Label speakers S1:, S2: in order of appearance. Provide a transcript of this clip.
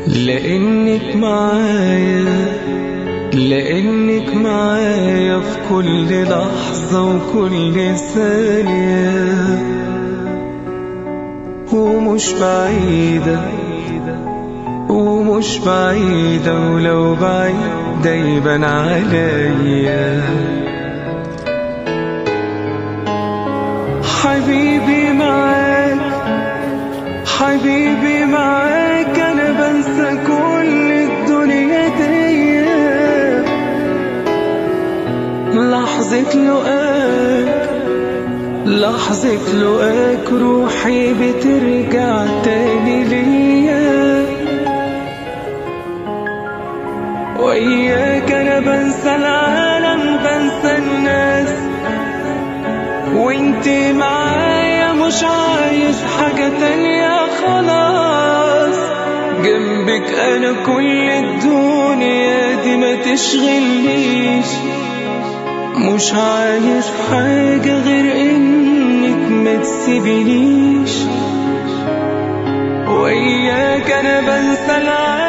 S1: لانك معايا لانك معايا في كل لحظة وكل ثانية ومش بعيدة ومش بعيدة ولو بعيدة يبان عليا حبيبي معاك حبيبي معاك انا بنسى كل الدنيا دي لحظة لقاك لحظة لقاك روحي بترجع تاني ليا وإياك أنا بنسى العالم بنسى الناس وانت معايا مش عايز حاجة تانية خلاص جنبك انا كل الدنيا دي ما تشغلنيش مش عايز حاجة غير انك ما تسيبنيش وإياك انا بنسى العالم